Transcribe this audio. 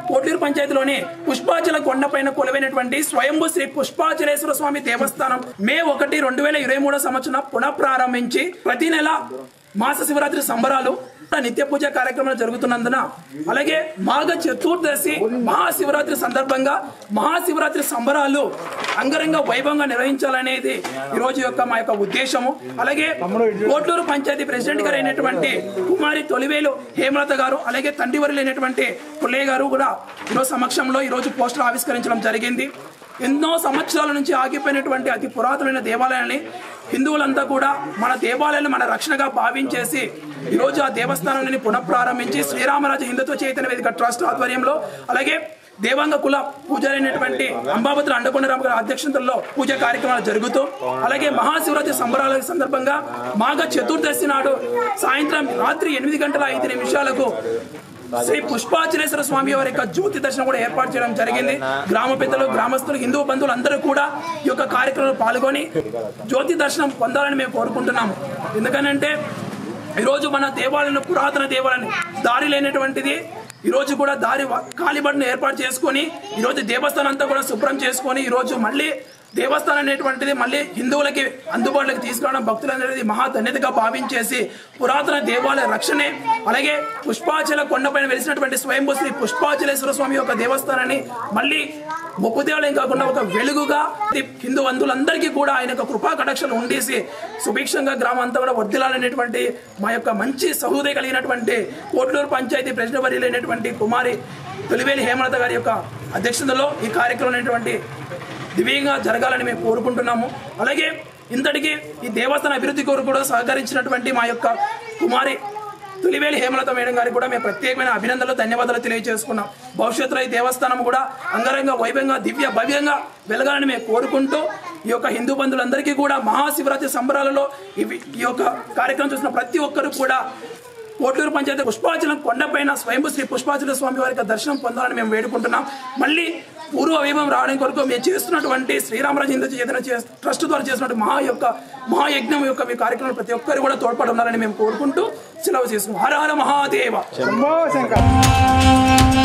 కోట్లూరు పంచాయతీలోని పుష్పాచల కొండపైన కొలువైనటువంటి స్వయంభూ శ్రీ పుష్పాచలేశ్వర స్వామి దేవస్థానం మే ఒకటి రెండు వేల ఇరవై మూడో సంవత్సరం పునః ప్రారంభించి ప్రతి నెల మాస శివరాత్రి సంబరాలు నిత్య పూజ కార్యక్రమాలు జరుగుతున్నందున అలాగే మాఘ చతుర్దశి మహాశివరాత్రి సందర్భంగా మహాశివరాత్రి సంబరాలు అంగరంగ వైభవంగా నిర్వహించాలనేది ఈ రోజు యొక్క మా యొక్క ఉద్దేశము అలాగే కోట్లూరు పంచాయతీ ప్రెసిడెంట్ గారు అయినటువంటి కుమారి తొలివేలు హేమలత గారు అలాగే తండ్రి అయినటువంటి పుల్లయ్య గారు కూడా ఈరోజు సమక్షంలో ఈ రోజు పోస్టర్ ఆవిష్కరించడం జరిగింది ఎన్నో సంవత్సరాల నుంచి ఆగిపోయినటువంటి అతి పురాతనమైన దేవాలయాన్ని హిందువులంతా కూడా మన దేవాలయాన్ని మన రక్షణగా భావించేసి ఈరోజు ఆ దేవస్థానాన్ని పునఃప్రారంభించి శ్రీరామరాజు హిందుత్వ చైతన్య వేదిక ట్రస్ట్ ఆధ్వర్యంలో అలాగే దేవాంగ కుల పూజారైనటువంటి అంబాబతుల అండకొండరామ గారి అధ్యక్షతలో పూజ కార్యక్రమాలు జరుగుతూ అలాగే మహాశివరాత్రి సంబరాల సందర్భంగా మాఘ చతుర్దశి నాడు సాయంత్రం రాత్రి ఎనిమిది గంటల ఐదు నిమిషాలకు శ్రీ పుష్పాచలేశ్వర స్వామి వారి యొక్క జ్యోతి దర్శనం కూడా ఏర్పాటు చేయడం జరిగింది గ్రామ పెద్దలు గ్రామస్తులు హిందూ బంధువులు అందరూ కూడా ఈ యొక్క కార్యక్రమంలో పాల్గొని జ్యోతి దర్శనం పొందాలని మేము కోరుకుంటున్నాము ఎందుకనంటే ఈరోజు మన దేవాలయం పురాతన దేవాలయం దారి లేనటువంటిది ఈ రోజు కూడా దారి వ- కాలిబడిని ఏర్పాటు చేసుకొని ఈ రోజు దేవస్థానం అంతా కూడా శుభ్రం చేసుకొని ఈ రోజు మళ్ళీ దేవస్థానం అనేటువంటిది మళ్ళీ హిందువులకి అందుబాటులోకి తీసుకురావడం భక్తులు అనేది మహా ధన్యతగా భావించేసి పురాతన దేవాలయ రక్షణే అలాగే పుష్పాచల కొండపైన వెలిసినటువంటి స్వయంభూ శ్రీ పుష్పాచలేశ్వర స్వామి యొక్క దేవస్థానాన్ని మళ్ళీ గొప్ప దేవాలయం కాకుండా ఒక వెలుగుగా ఇది హిందూ బంధువులందరికీ కూడా ఆయన యొక్క కృపా కటాక్షలు ఉండేసి సుభిక్షంగా గ్రామం అంతా కూడా వర్ధిల్లాలనేటువంటి మా యొక్క మంచి సహృదయ కలిగినటువంటి కోట్లూరు పంచాయతీ ప్రెసిడెంట్ వర్యులైనటువంటి కుమారి తొలివేలి హేమలత గారి యొక్క అధ్యక్షతలో ఈ కార్యక్రమం అనేటువంటి దివ్యంగా జరగాలని మేము కోరుకుంటున్నాము అలాగే ఇంతటికి ఈ దేవస్థాన అభివృద్ధి కొరకు కూడా సహకరించినటువంటి మా యొక్క కుమారి తొలివేలి హేమలత మేడం గారికి కూడా మేము ప్రత్యేకమైన అభినందనలు ధన్యవాదాలు తెలియజేసుకున్నాం భవిష్యత్తులో ఈ దేవస్థానం కూడా అంగరంగ వైభవంగా దివ్య భవ్యంగా వెలగాలని మేము కోరుకుంటూ ఈ యొక్క హిందూ బంధువులందరికీ కూడా మహాశివరాత్రి సంబరాలలో ఇవి ఈ యొక్క కార్యక్రమం చూసిన ప్రతి ఒక్కరు కూడా కోట్లూరు పంచాయతీ పుష్పాచలం కొండపైన స్వయంభూ శ్రీ పుష్పాచల స్వామి వారి యొక్క దర్శనం పొందాలని మేము వేడుకుంటున్నాం మళ్ళీ పూర్వ వైభవం రావడం కొరకు మేము చేస్తున్నటువంటి శ్రీరామరాజు హిందూ చైతన్య చే- ట్రస్ట్ ద్వారా చేసినటువంటి మహా యొక్క మహాయజ్ఞం యొక్క మీ కార్యక్రమం ప్రతి ఒక్కరు కూడా తోడ్పడి ఉండాలని మేము కోరుకుంటూ సెలవు చేసుకున్నాం హర హర మహాదేవ శంభో శంకర్